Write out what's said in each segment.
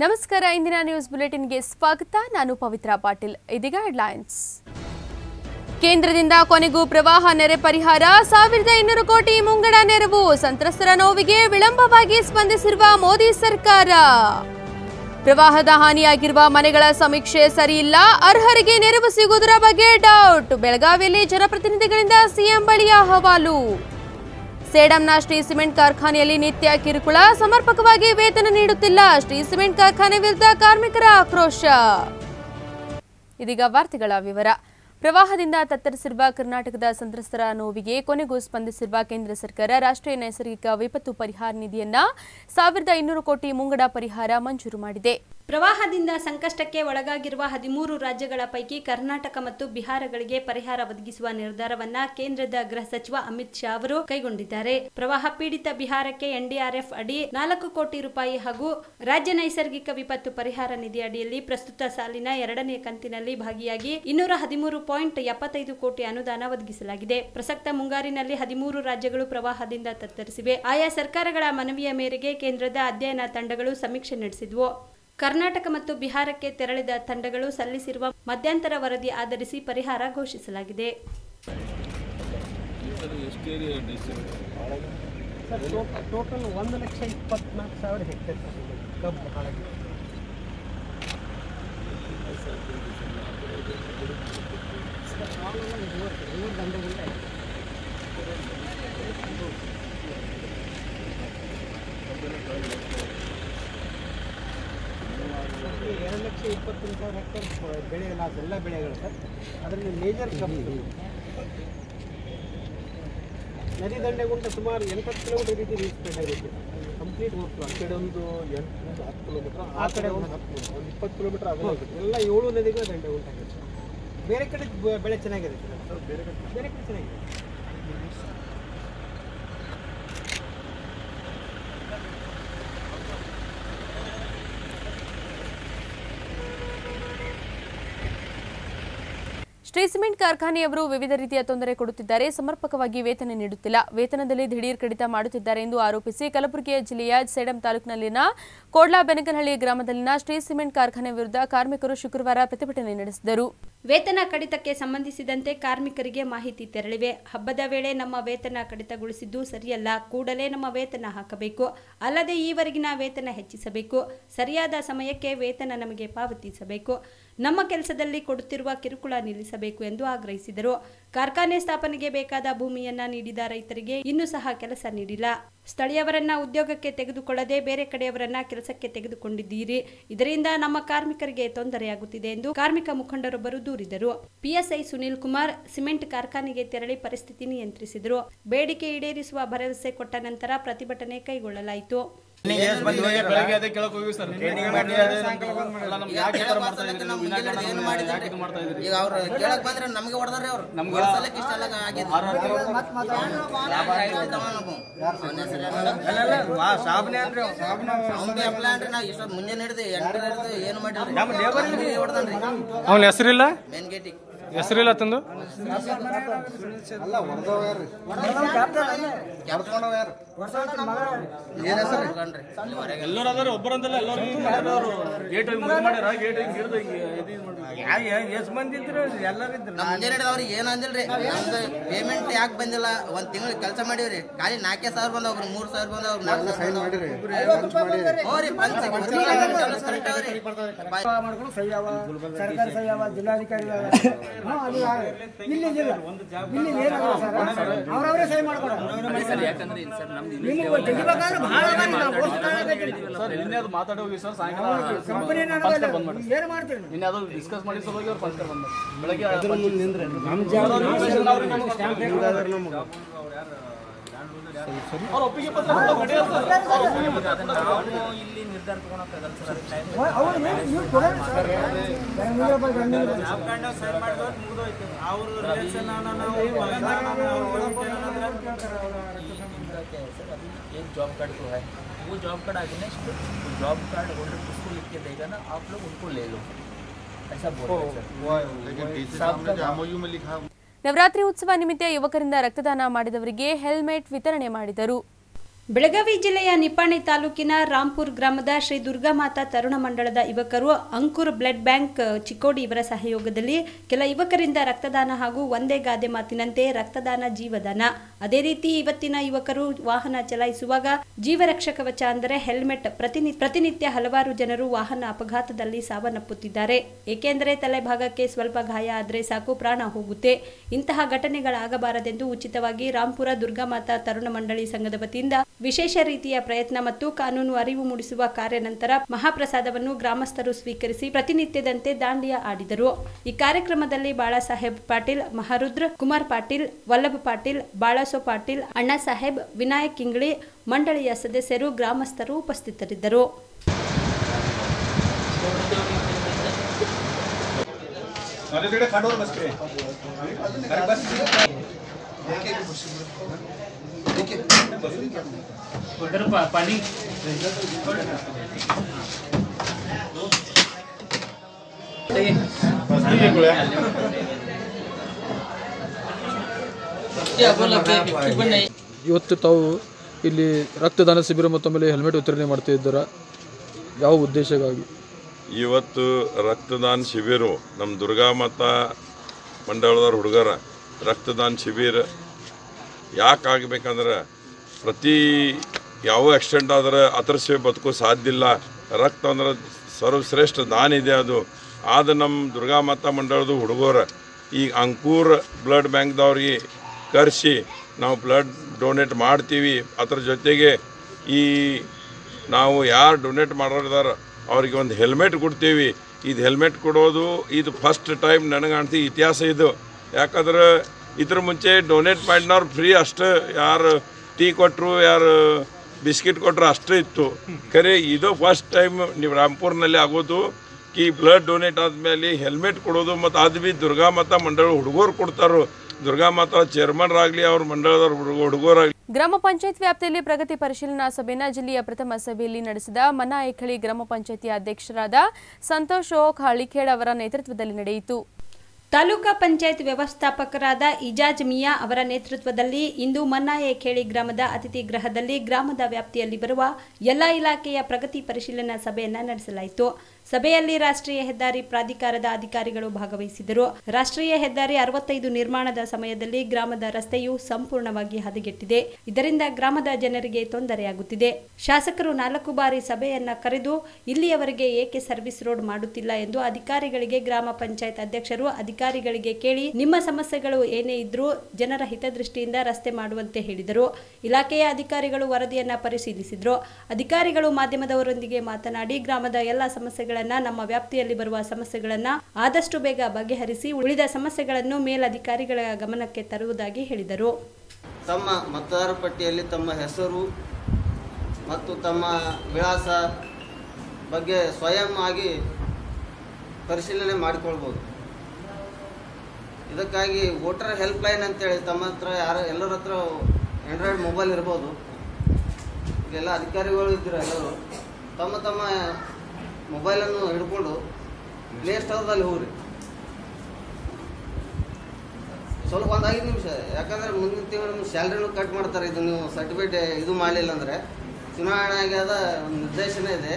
ನಮಸ್ಕಾರ ಇಂದಿನ ನ್ಯೂಸ್ ಬುಲೆಟಿನ್ಗೆ ಸ್ವಾಗತ ನಾನು ಪವಿತ್ರ ಪಾಟೀಲ್ ಇದೀಗ ಹೆಡ್ಲೈನ್ಸ್ ಕೇಂದ್ರದಿಂದ ಕೊನೆಗೂ ಪ್ರವಾಹ ನೆರೆ ಪರಿಹಾರ ಸಾವಿರದ ಇನ್ನೂರು ಕೋಟಿ ಮುಂಗಡ ನೆರವು ಸಂತ್ರಸ್ತರ ನೋವಿಗೆ ವಿಳಂಬವಾಗಿ ಸ್ಪಂದಿಸಿರುವ ಮೋದಿ ಸರ್ಕಾರ ಪ್ರವಾಹದ ಹಾನಿಯಾಗಿರುವ ಮನೆಗಳ ಸಮೀಕ್ಷೆ ಸರಿಯಿಲ್ಲ ಅರ್ಹರಿಗೆ ನೆರವು ಸಿಗುವುದರ ಬಗ್ಗೆ ಡೌಟ್ ಬೆಳಗಾವಿಯಲ್ಲಿ ಜನಪ್ರತಿನಿಧಿಗಳಿಂದ ಸಿಎಂ ಬಳಿ ಅಹವಾಲು ಸೇಡಂನ ಶ್ರೀ ಸಿಮೆಂಟ್ ಕಾರ್ಖಾನೆಯಲ್ಲಿ ನಿತ್ಯ ಕಿರುಕುಳ ಸಮರ್ಪಕವಾಗಿ ವೇತನ ನೀಡುತ್ತಿಲ್ಲ ಶ್ರೀ ಸಿಮೆಂಟ್ ಕಾರ್ಖಾನೆ ವಿರುದ್ಧ ಕಾರ್ಮಿಕರ ಆಕ್ರೋಶ ಇದೀಗ ವಾರ್ತೆಗಳ ವಿವರ ಪ್ರವಾಹದಿಂದ ತತ್ತರಿಸಿರುವ ಕರ್ನಾಟಕದ ಸಂತ್ರಸ್ತರ ನೋವಿಗೆ ಕೊನೆಗೂ ಸ್ಪಂದಿಸಿರುವ ಕೇಂದ್ರ ಸರ್ಕಾರ ರಾಷ್ಟ್ರೀಯ ನೈಸರ್ಗಿಕ ವಿಪತ್ತು ಪರಿಹಾರ ನಿಧಿಯನ್ನ ಸಾವಿರದ ಇನ್ನೂರು ಕೋಟಿ ಮುಂಗಡ ಪರಿಹಾರ ಮಂಜೂರು ಮಾಡಿದೆ ಪ್ರವಾಹದಿಂದ ಸಂಕಷ್ಟಕ್ಕೆ ಒಳಗಾಗಿರುವ ಹದಿಮೂರು ರಾಜ್ಯಗಳ ಪೈಕಿ ಕರ್ನಾಟಕ ಮತ್ತು ಬಿಹಾರಗಳಿಗೆ ಪರಿಹಾರ ಒದಗಿಸುವ ನಿರ್ಧಾರವನ್ನ ಕೇಂದ್ರದ ಗೃಹ ಸಚಿವ ಅಮಿತ್ ಶಾ ಅವರು ಕೈಗೊಂಡಿದ್ದಾರೆ ಪ್ರವಾಹ ಪೀಡಿತ ಬಿಹಾರಕ್ಕೆ ಎನ್ಡಿಆರ್ಎಫ್ ಅಡಿ ನಾಲ್ಕು ಕೋಟಿ ರೂಪಾಯಿ ಹಾಗೂ ರಾಜ್ಯ ನೈಸರ್ಗಿಕ ವಿಪತ್ತು ಪರಿಹಾರ ನಿಧಿ ಅಡಿಯಲ್ಲಿ ಪ್ರಸ್ತುತ ಸಾಲಿನ ಎರಡನೇ ಕಂತಿನಲ್ಲಿ ಭಾಗಿಯಾಗಿ ಇನ್ನೂರ ಹದಿಮೂರು ಪಾಯಿಂಟ್ ಎಪ್ಪತ್ತೈದು ಕೋಟಿ ಅನುದಾನ ಒದಗಿಸಲಾಗಿದೆ ಪ್ರಸಕ್ತ ಮುಂಗಾರಿನಲ್ಲಿ ಹದಿಮೂರು ರಾಜ್ಯಗಳು ಪ್ರವಾಹದಿಂದ ತತ್ತರಿಸಿವೆ ಆಯಾ ಸರ್ಕಾರಗಳ ಮನವಿಯ ಮೇರೆಗೆ ಕೇಂದ್ರದ ಅಧ್ಯಯನ ತಂಡಗಳು ಸಮೀಕ್ಷೆ ನಡೆಸಿದ್ವು ಕರ್ನಾಟಕ ಮತ್ತು ಬಿಹಾರಕ್ಕೆ ತೆರಳಿದ ತಂಡಗಳು ಸಲ್ಲಿಸಿರುವ ಮಧ್ಯಂತರ ವರದಿ ಆಧರಿಸಿ ಪರಿಹಾರ ಘೋಷಿಸಲಾಗಿದೆ ಟೋಟಲ್ ಒಂದು ಲಕ್ಷ ಇಪ್ಪತ್ನಾಲ್ಕು ಸಾವಿರ ಹೆಕ್ಟೇರ್ ಕಬ್ಬು ಹಾಳಾಗಿದೆ ಮೂರು ದಂಡೆಗಿಂತ ಎರಡು ಲಕ್ಷ ಇಪ್ಪತ್ತೊಂದು ಸಾವಿರ ಹೆಕ್ಟೇರ್ ಬೆಳೆ ಲಾಸ್ ಎಲ್ಲ ಬೆಳೆಗಳು ಸರ್ ಅದರಲ್ಲಿ ಮೇಜರ್ ಕಬ್ಬು ನದಿ ದಂಡೆಗುಂಟ ಸುಮಾರು ಎಂಟತ್ತು ಕಿಲೋಮೀಟರ್ ರೀತಿ ರೀಚ್ ಸ್ಪ್ರೆಡ್ ಆಗುತ್ತೆ ಕಂಪ್ಲೀಟ್ ಹೋಗ್ತು ಆ ಕಡೆ ಒಂದು ಎಂಟು ಹತ್ತು ಕಿಲೋಮೀಟರ್ ಆ ಕಡೆ ಒಂದು ಹತ್ತು ಒಂದು ಇಪ್ಪತ್ತು ಕಿಲೋಮೀಟರ್ ಆಗಲ್ಲ ಎಲ್ಲ ಏಳು ನದಿಗಳು ದಂಡೆ ಉಂಟಾಗುತ್ತೆ ಬೇರೆ ಕಡೆ ಬ- ಬೆಳೆ ಚೆನ್ನಾಗಿದೆ ಸರ್ ಬೇರೆ ಕಡೆ ಬೇರೆ ಕಡೆ ಚೆನ್ನಾಗಿದೆ ಶ್ರೀ ಸಿಮೆಂಟ್ ಕಾರ್ಖಾನೆಯವರು ವಿವಿಧ ರೀತಿಯ ತೊಂದರೆ ಕೊಡುತ್ತಿದ್ದಾರೆ ಸಮರ್ಪಕವಾಗಿ ವೇತನ ನೀಡುತ್ತಿಲ್ಲ ವೇತನದಲ್ಲಿ ದಿಢೀರ್ ಕಡಿತ ಮಾಡುತ್ತಿದ್ದಾರೆ ಎಂದು ಆರೋಪಿಸಿ ಕಲಬುರಗಿಯ ಜಿಲ್ಲೆಯ ಸೇಡಂ ತಾಲೂಕಿನಲ್ಲಿನ ಕೋಡ್ಲಾ ಬೆನಕನಹಳ್ಳಿ ಗ್ರಾಮದಲ್ಲಿನ ಶ್ರೀ ಸಿಮೆಂಟ್ ಕಾರ್ಖಾನೆ ವಿರುದ್ಧ ಕಾರ್ಮಿಕರು ಶುಕ್ರವಾರ ಪ್ರತಿಭಟನೆ ನಡೆಸಿದರು ವೇತನ ಕಡಿತಕ್ಕೆ ಸಂಬಂಧಿಸಿದಂತೆ ಕಾರ್ಮಿಕರಿಗೆ ಮಾಹಿತಿ ತೆರಳಿವೆ ಹಬ್ಬದ ವೇಳೆ ನಮ್ಮ ವೇತನ ಕಡಿತಗೊಳಿಸಿದ್ದು ಸರಿಯಲ್ಲ ಕೂಡಲೇ ನಮ್ಮ ವೇತನ ಹಾಕಬೇಕು ಅಲ್ಲದೆ ಈವರೆಗಿನ ವೇತನ ಹೆಚ್ಚಿಸಬೇಕು ಸರಿಯಾದ ಸಮಯಕ್ಕೆ ವೇತನ ನಮಗೆ ಪಾವತಿಸಬೇಕು ನಮ್ಮ ಕೆಲಸದಲ್ಲಿ ಕೊಡುತ್ತಿರುವ ಕಿರುಕುಳ ನಿಲ್ಲಿಸಬೇಕು ಎಂದು ಆಗ್ರಹಿಸಿದರು ಕಾರ್ಖಾನೆ ಸ್ಥಾಪನೆಗೆ ಬೇಕಾದ ಭೂಮಿಯನ್ನ ನೀಡಿದ ರೈತರಿಗೆ ಇನ್ನೂ ಸಹ ಕೆಲಸ ನೀಡಿಲ್ಲ ಸ್ಥಳೀಯವರನ್ನ ಉದ್ಯೋಗಕ್ಕೆ ತೆಗೆದುಕೊಳ್ಳದೆ ಬೇರೆ ಕಡೆಯವರನ್ನ ಕೆಲಸಕ್ಕೆ ತೆಗೆದುಕೊಂಡಿದ್ದೀರಿ ಇದರಿಂದ ನಮ್ಮ ಕಾರ್ಮಿಕರಿಗೆ ತೊಂದರೆಯಾಗುತ್ತಿದೆ ಎಂದು ಕಾರ್ಮಿಕ ಮುಖಂಡರೊಬ್ಬರು ದೂರಿದರು ಪಿಎಸ್ಐ ಸುನೀಲ್ ಕುಮಾರ್ ಸಿಮೆಂಟ್ ಕಾರ್ಖಾನೆಗೆ ತೆರಳಿ ಪರಿಸ್ಥಿತಿ ನಿಯಂತ್ರಿಸಿದರು ಬೇಡಿಕೆ ಈಡೇರಿಸುವ ಭರವಸೆ ಕೊಟ್ಟ ನಂತರ ಪ್ರತಿಭಟನೆ ಕೈಗೊಳ್ಳಲಾಯಿತು ಬೆಳಗ್ಗೆ ಅದೇ ಕೇಳಕ್ ಹೋಗಿ ಸರ್ ಟ್ರೈನಿಂಗ್ ಮಾಡಿ ಅದೇ ಎಲ್ಲ ನಮ್ಗೆ ಯಾಕೆ ಈ ತರ ಮಾಡ್ತಾ ಇದ್ದೀರಿ ನೀವು ವಿನಾಕಾರಣ ನಮ್ಗೆ ಯಾಕೆ ಇದು ಮಾಡ್ತಾ ಇದ್ದೀರಿ ಈಗ ಅವ್ರು ಕೇಳಕ್ ಬಂದ್ರೆ ನಮಗೆ ಹೊಡೆದಾರೆ ಅವ್ರು ನಮ್ಗೆ ಹೊಡ್ಸಲಕ್ಕೆ ಇಷ್ಟೆಲ್ಲ ಆಗಿದೆ ಆರು ಗಂಟೆ ಅವ್ನ್ ಬಿ ಅಪ್ಲೈ ಅಂದ್ರೆ ನಾವು ಇಷ್ಟೊತ್ತು ಮುಂಜಾನೆ ಹಿಡಿದು ಎಂಟು ಹಿಡಿದು ಏನು ಮಾಡಿದ್ರಿ ಹೊಡೆದನ್ರಿ ಅವನ ಹೆಸರಿಲ್ಲ ಮೇನ್ ಗೇಟಿಗೆ ಹೆಸರಿಲ್ಲ ತಂದು ಎಲ್ಲರೂ ಅದಾರ ಒಬ್ಬರಂತಲ್ಲ ಎಲ್ಲರೂ ಗೇಟ್ ಮುಂದೆ ಮಾಡ್ಯಾರ ಗೇಟ್ ಹಿಂಗ್ ಹಿಡಿದು ಹಿಂಗೆ ಇದು ಇದು ಮಾಡಿ ಎಷ್ಟು ಮಂದಿ ಇದ್ರು ಎಲ್ಲರೂ ಇದ್ರು ನಮ್ ಮುಂಜಾನೆ ಹಿಡಿದು ಅವ್ರಿಗೆ ಏನು ಅಂದಿಲ್ರಿ ನಮ್ದು ಪೇಮೆಂಟ್ ಯಾಕೆ ಬಂದಿಲ್ಲ ಒಂದ್ ತಿಂಗಳು ಕೆಲಸ ಮಾಡಿವ್ರಿ ಖಾಲಿ ನಾಲ್ಕೇ ಸಾವಿರ ಬಂದವ್ರು ಮೂರ್ ಸಾವಿರ ಬಂದವ್ರು ನಾಲ್ಕು ಸಾವಿರ ಬಂದವ್ರು ಹ್ಞೂ ರೀ ಪಂಚ ಕರೆಕ್ಟ್ ಅವ್ರಿ ಮಾಡ್ಕೊಂಡು ಸಹಿ ಅವ ಸರ್ಕಾರ ಸಹಿ ಅವ ಜಿಲ್ಲಾಧಿಕಾರಿ ಅವ. ಹ್ಞೂ, ಅದು ಆ- ಇಲ್ಲಿ ಇಲ್ಲ ಇಲ್ಲಿ ಏನಲ್ಲ ಸರ್ ಅವ್ರವರೇ ಸಹಿ ಮಾಡ್ಕೊಡ ನಿಮ್ಗೆ ತೆಗಿಬೇಕಾದ್ರೆ ಬಹಳ ಅದ ನೀವು, ನಾವು ಘೋಷಣೆ ಮಾಡಬೇಕಿಲ್ಲ. ಸರ್ ನಿನ್ನೆ ಅದು ಮಾತಾಡಿ ಹೋಗಿ ಸರ್ ಸಾಯಂಕಾಲ ಕಂಪನಿ ಪಂಚ್ ಕಾರ್ಡ್ ಬಂದ್ ಮಾಡಿ ಏನು ಮಾಡ್ತೀರಿ ನೀವು? ನಿನ್ನೆ ಅದು ಡಿಸ್ಕಸ್ ಮಾಡಿ ಸಲುವಾಗಿ ಅವ್ರು ಪಂಚ್ ಕಾರ್ಡ್ ಬಂದ್ ಮಾಡಿ ಬೆಳಗ್ಗೆ ಅವ್ರ ಒಪ್ಪಿಗೆ ಪತ್ರ ನಡೆಯಲ್ಲ ಸರ್. ಅವ್ರು ಏನು ನೀವು ಕೊಡೋಣ ಸರ್. ಬೆಂಗಳೂರು ಬೈ ಬೆಂಗಳೂರು. एक जॉब कार्ड तो है वो job card against job card holder किसको लिख के देगा ना आप लोग उनको ले लो ऐसा बोल रहे हैं सर ನವರಾತ್ರಿ ಉತ್ಸವ ನಿಮಿತ್ತ ಯುವಕರಿಂದ ರಕ್ತದಾನ ಮಾಡಿದವರಿಗೆ ಹೆಲ್ಮೆಟ್ ವಿತರಣೆ ಮಾಡಿದರು ಬೆಳಗಾವಿ ಜಿಲ್ಲೆಯ ನಿಪ್ಪಾಣಿ ತಾಲೂಕಿನ ರಾಂಪುರ್ ಗ್ರಾಮದ ಶ್ರೀ ದುರ್ಗಾಮಾತಾ ತರುಣ ಮಂಡಳದ ಯುವಕರು ಅಂಕುರ್ ಬ್ಲಡ್ ಬ್ಯಾಂಕ್ ಚಿಕ್ಕೋಡಿ ಇವರ ಸಹಯೋಗದಲ್ಲಿ ಕೆಲ ಯುವಕರಿಂದ ರಕ್ತದಾನ ಹಾಗೂ ಒಂದೇ ಗಾದೆ ಮಾತಿನಂತೆ ರಕ್ತದಾನ ಜೀವದಾನ ಅದೇ ರೀತಿ ಇವತ್ತಿನ ಯುವಕರು ವಾಹನ ಚಲಾಯಿಸುವಾಗ ಜೀವರಕ್ಷಕ ಕವಚ ಅಂದರೆ ಹೆಲ್ಮೆಟ್ ಪ್ರತಿನಿ ಪ್ರತಿನಿತ್ಯ ಹಲವಾರು ಜನರು ವಾಹನ ಅಪಘಾತದಲ್ಲಿ ಸಾವನ್ನಪ್ಪುತ್ತಿದ್ದಾರೆ ಏಕೆಂದರೆ ತಲೆಭಾಗಕ್ಕೆ ಸ್ವಲ್ಪ ಗಾಯ ಆದರೆ ಸಾಕು ಪ್ರಾಣ ಹೋಗುತ್ತೆ ಇಂತಹ ಘಟನೆಗಳಾಗಬಾರದೆಂದು ಉಚಿತವಾಗಿ ರಾಂಪುರ ದುರ್ಗಾಮಾತಾ ತರುಣ ಮಂಡಳಿ ಸಂಘದ ವತಿಯಿಂದ ವಿಶೇಷ ರೀತಿಯ ಪ್ರಯತ್ನ ಮತ್ತು ಕಾನೂನು ಅರಿವು ಮೂಡಿಸುವ ಕಾರ್ಯ ನಂತರ ಮಹಾಪ್ರಸಾದವನ್ನು ಗ್ರಾಮಸ್ಥರು ಸ್ವೀಕರಿಸಿ ಪ್ರತಿನಿತ್ಯದಂತೆ ದಾಂಡಿಯಾ ಆಡಿದರು ಈ ಕಾರ್ಯಕ್ರಮದಲ್ಲಿ ಬಾಳಾಸಾಹೇಬ್ ಪಾಟೀಲ್ ಮಹಾರುದ್ರ ಕುಮಾರ್ ಪಾಟೀಲ್ ವಲ್ಲಭ ಪಾಟೀಲ್ ಬಾಳಾಸೋ ಪಾಟೀಲ್ ಅಣ್ಣಾ ಸಾಹೇಬ್ ವಿನಾಯಕ್ ಇಂಗ್ಳಿ ಮಂಡಳಿಯ ಸದಸ್ಯರು ಗ್ರಾಮಸ್ಥರು ಉಪಸ್ಥಿತರಿದ್ದರು ಇವತ್ತು ತಾವು ಇಲ್ಲಿ ರಕ್ತದಾನ ಶಿಬಿರ ಮತ್ತು ಆಮೇಲೆ ಹೆಲ್ಮೆಟ್ ವಿತರಣೆ ಮಾಡ್ತಾ ಇದ್ದೀರಾ ಯಾವ ಉದ್ದೇಶಕ್ಕಾಗಿ ಇವತ್ತು ರಕ್ತದಾನ ಶಿಬಿರ ನಮ್ಮ ದುರ್ಗಾಮಾತಾ ಮಂಡಳದವ್ರ ಹುಡುಗರ ರಕ್ತದಾನ ಶಿಬಿರ ಯಾಕೆ ಆಗ್ಬೇಕಂದ್ರೆ ಪ್ರತಿ ಯಾವ ಆಕ್ಸಿಡೆಂಟ್ ಆದ್ರೆ ಅದ್ರ ಸೇವೆ ಬದುಕೋ ಸಾಧ್ಯ ಇಲ್ಲ ರಕ್ತ ಅಂದ್ರೆ ಸರ್ವಶ್ರೇಷ್ಠ ದಾನ ಇದೆ ಅದು ಆದ ನಮ್ಮ ದುರ್ಗಾಮಾತಾ ಮಂಡಳದ ಹುಡುಗರ ಈ ಅಂಕೂರ್ ಬ್ಲಡ್ ಬ್ಯಾಂಕ್ದವ್ರಿಗೆ ಕರೆಸಿ ನಾವು ಬ್ಲಡ್ ಡೊನೇಟ್ ಮಾಡ್ತೀವಿ ಅದ್ರ ಜೊತೆಗೆ ಈ ನಾವು ಯಾರು ಡೊನೇಟ್ ಮಾಡೋರಿದಾರ ಅವ್ರಿಗೆ ಒಂದು ಹೆಲ್ಮೆಟ್ ಕೊಡ್ತೀವಿ ಇದು ಹೆಲ್ಮೆಟ್ ಕೊಡೋದು ಇದು ಫಸ್ಟ್ ಟೈಮ್ ನನಗೆ ಅನ್ಸಿ ಇತಿಹಾಸ ಇದು ಯಾಕಂದ್ರೆ ಇದ್ರ ಮುಂಚೆ ಡೊನೇಟ್ ಮಾಡಿನವ್ರು ಫ್ರೀ ಅಷ್ಟು ಯಾರು ಟೀ ಕೊಟ್ಟರು ಯಾರು ಬಿಸ್ಕಿಟ್ ಕೊಟ್ಟರು ಅಷ್ಟೇ ಇತ್ತು ಖರೆ ಇದು ಫಸ್ಟ್ ಟೈಮ್ ನೀವು ರಾಮ್ಪುರ್ನಲ್ಲಿ ಆಗೋದು ಕಿ ಬ್ಲಡ್ ಡೊನೇಟ್ ಆದಮೇಲೆ ಹೆಲ್ಮೆಟ್ ಕೊಡೋದು ಮತ್ತು ಅದು ಬಿ ದುರ್ಗಾಮಾತಾ ಮಂಡಳ ಹುಡುಗರು ಕೊಡ್ತಾರೋ ದುರ್ಗಾಮಾತಾ ಚೇರ್ಮನ್ರಾಗಲಿ ಅವ್ರ ಮಂಡಳದವ್ರ ಹುಡುಗರಾಗಲಿ ಗ್ರಾಮ ಪಂಚಾಯತ್ ವ್ಯಾಪ್ತಿಯಲ್ಲಿ ಪ್ರಗತಿ ಪರಿಶೀಲನಾ ಸಭೆನ ಜಿಲ್ಲೆಯ ಪ್ರಥಮ ಸಭೆಯಲ್ಲಿ ನಡೆಸಿದ ಮನಾಯಕಳಿ ಗ್ರಾಮ ಪಂಚಾಯತಿ ಅಧ್ಯಕ್ಷರಾದ ಸಂತೋಷ್ ಓಕ್ ಹಳಿಖೇಡ್ ಅವರ ನೇತೃತ್ವದಲ್ಲಿ ನಡೆಯಿತು ತಾಲೂಕಾ ಪಂಚಾಯತ್ ವ್ಯವಸ್ಥಾಪಕರಾದ ಇಜಾಜ್ ಮಿಯಾ ಅವರ ನೇತೃತ್ವದಲ್ಲಿ ಇಂದು ಮನ್ನಾಯ ಖೇಳಿ ಗ್ರಾಮದ ಅತಿಥಿ ಗೃಹದಲ್ಲಿ ಗ್ರಾಮದ ವ್ಯಾಪ್ತಿಯಲ್ಲಿ ಬರುವ ಎಲ್ಲ ಇಲಾಖೆಯ ಪ್ರಗತಿ ಪರಿಶೀಲನಾ ಸಭೆಯನ್ನ ನಡೆಸಲಾಯಿತು ಸಭೆಯಲ್ಲಿ ರಾಷ್ಟ್ರೀಯ ಹೆದ್ದಾರಿ ಪ್ರಾಧಿಕಾರದ ಅಧಿಕಾರಿಗಳು ಭಾಗವಹಿಸಿದರು ರಾಷ್ಟ್ರೀಯ ಹೆದ್ದಾರಿ ಅರವತ್ತೈದು ನಿರ್ಮಾಣದ ಸಮಯದಲ್ಲಿ ಗ್ರಾಮದ ರಸ್ತೆಯು ಸಂಪೂರ್ಣವಾಗಿ ಹದಗೆಟ್ಟಿದೆ ಇದರಿಂದ ಗ್ರಾಮದ ಜನರಿಗೆ ತೊಂದರೆಯಾಗುತ್ತಿದೆ ಶಾಸಕರು ನಾಲ್ಕು ಬಾರಿ ಸಭೆಯನ್ನ ಕರೆದು ಇಲ್ಲಿಯವರೆಗೆ ಏಕೆ ಸರ್ವಿಸ್ ರೋಡ್ ಮಾಡುತ್ತಿಲ್ಲ ಎಂದು ಅಧಿಕಾರಿಗಳಿಗೆ ಗ್ರಾಮ ಪಂಚಾಯತ್ ಅಧ್ಯಕ್ಷರು ಅಧಿಕಾರಿಗಳಿಗೆ ಕೇಳಿ ನಿಮ್ಮ ಸಮಸ್ಯೆಗಳು ಏನೇ ಇದ್ರೂ ಜನರ ಹಿತದೃಷ್ಟಿಯಿಂದ ರಸ್ತೆ ಮಾಡುವಂತೆ ಹೇಳಿದರು ಇಲಾಖೆಯ ಅಧಿಕಾರಿಗಳು ವರದಿಯನ್ನ ಪರಿಶೀಲಿಸಿದ್ರು ಅಧಿಕಾರಿಗಳು ಮಾಧ್ಯಮದವರೊಂದಿಗೆ ಮಾತನಾಡಿ ಗ್ರಾಮದ ಎಲ್ಲ ಸಮಸ್ಯೆಗಳನ್ನ ನಮ್ಮ ವ್ಯಾಪ್ತಿಯಲ್ಲಿ ಬರುವ ಸಮಸ್ಯೆಗಳನ್ನ ಆದಷ್ಟು ಬೇಗ ಬಗೆಹರಿಸಿ ಉಳಿದ ಸಮಸ್ಯೆಗಳನ್ನು ಮೇಲಧಿಕಾರಿಗಳ ಗಮನಕ್ಕೆ ತರುವುದಾಗಿ ಹೇಳಿದರು ತಮ್ಮ ಮತದಾರ ಪಟ್ಟಿಯಲ್ಲಿ ತಮ್ಮ ಹೆಸರು ಮತ್ತು ತಮ್ಮ ವಿಳಾಸ ಬಗ್ಗೆ ಸ್ವಯಂ ಆಗಿ ಪರಿಶೀಲನೆ ಮಾಡಿಕೊಳ್ಬೋದು ಇದಕ್ಕಾಗಿ ವೋಟರ್ ಹೆಲ್ಪ್ ಲೈನ್ ಅಂತೇಳಿ ತಮ್ಮ ಹತ್ರ ಯಾರು ಎಲ್ಲರ ಹತ್ರ ಆ್ಯಂಡ್ರಾಯ್ಡ್ ಮೊಬೈಲ್ ಇರ್ಬೋದು ಈಗೆಲ್ಲ ಅಧಿಕಾರಿಗಳು ಇದ್ದೀರ ಎಲ್ಲರೂ ತಮ್ಮ ತಮ್ಮ ಮೊಬೈಲನ್ನು ಹಿಡ್ಕೊಂಡು ಪ್ಲೇ ಸ್ಟೋರ್ದಲ್ಲಿ ಹೋಗ್ರಿ ಸ್ವಲ್ಪ ಒಂದು ಐದು ನಿಮಿಷ ಯಾಕಂದ್ರೆ ಮುಂದಿನ ತಿಂಗಳು ನಿಮ್ಮ ಸ್ಯಾಲ್ರಿನೂ ಕಟ್ ಮಾಡ್ತಾರೆ ಇದು ನೀವು ಸರ್ಟಿಫಿಕೇಟ್ ಇದು ಮಾಡಲಿಲ್ಲ ಅಂದರೆ ಚುನಾವಣೆ ಆಗ್ಯದ ಒಂದು ನಿರ್ದೇಶನ ಇದೆ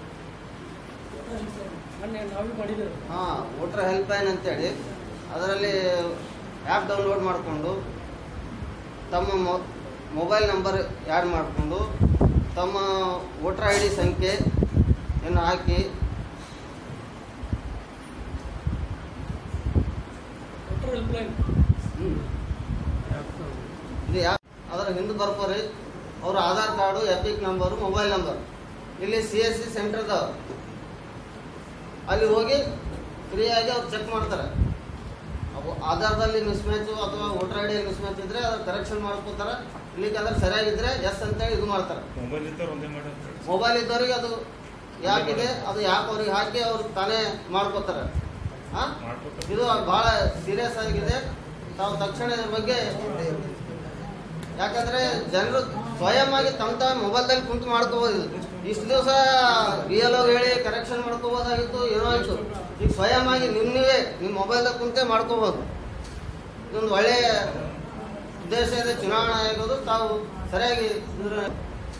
ಹಾಂ ವೋಟರ್ ಹೆಲ್ಪ್ ಲೈನ್ ಅಂತೇಳಿ ಅದರಲ್ಲಿ ಆ್ಯಪ್ ಡೌನ್ಲೋಡ್ ಮಾಡಿಕೊಂಡು ತಮ್ಮ ಮೊ ಮೊಬೈಲ್ ನಂಬರ್ ಆ್ಯಡ್ ಮಾಡಿಕೊಂಡು ತಮ್ಮ ವೋಟರ್ ಐ ಡಿ ಸಂಖ್ಯೆ ಏನು ಹಾಕಿ ಹ್ಮ್. ಇದು ಯಾ ಅದರ ಹಿಂದೆ ಬರ್ಕೋರಿ ಅವ್ರ Aadhaar card EPIC number mobile number ಇಲ್ಲಿ ಸಿ ಎಸ್ ಸಿ ಸೆಂಟರ್ ಅದಾವ ಅಲ್ಲಿ ಹೋಗಿ ಫ್ರೀಯಾಗಿ ಅವ್ರು ಚೆಕ್ ಮಾಡ್ತಾರೆ ಅವು ಆಧಾರದಲ್ಲಿ ಮಿಸ್ಮ್ಯಾಚು ಅಥವಾ ವೋಟರ್ ಐ ಡಿಯಲ್ಲಿ ಮಿಸ್ಮ್ಯಾಚ್ ಇದ್ರೆ ಅದ್ರ ಕರೆಕ್ಷನ್ ಮಾಡ್ಕೋತಾರೆ ಇಲ್ಲಿಕ್ಕಂದ್ರೆ ಸರಿಯಾಗಿದ್ರೆ ಎಸ್ ಅಂತೇಳಿ ಇದು ಮಾಡ್ತಾರೆ ಮೊಬೈಲ್ ಇದ್ದವ್ರಿಗೆ ಅದು ಯಾಪ್ ಇದೆ ಅದು ಯಾಪ್ ಅವ್ರಿಗೆ ಹಾಕಿ ಅವ್ರು ತಾನೇ ಮಾಡ್ಕೋತಾರೆ ಹಾ ಇದು ಬಹಳ ಸೀರಿಯಸ್ ಆಗಿದೆ ತಾವು ತಕ್ಷಣ ಇದ್ರ ಬಗ್ಗೆ ಯಾಕಂದ್ರೆ ಜನರು ಸ್ವಯಂ ಆಗಿ ತಮ್ಮ ತಾವು ಮೊಬೈಲ್ದಲ್ಲಿ ಕುಂತು ಮಾಡ್ಕೋಬೋದು ಇದು ಇಷ್ಟು ದಿವಸ ರಿಯಲ್ ಆಗಿ ಹೇಳಿ ಕರೆಕ್ಷನ್ ಮಾಡ್ಕೋಬೋದಾಗಿತ್ತು ಏನೋ ಆಯ್ತು ಈಗ ಸ್ವಯಂ ಆಗಿ ನಿಮ್ ನೀವೇ ನಿಮ್ಮ ಮೊಬೈಲ್ದಾಗ ಕುಂತೆ ಮಾಡ್ಕೋಬೋದು ಇದೊಂದು ಒಳ್ಳೆಯ ಉದ್ದೇಶ ಇದೆ ಚುನಾವಣಾ ಆಯೋಗದು ತಾವು ಸರಿಯಾಗಿ ಇದ್ರ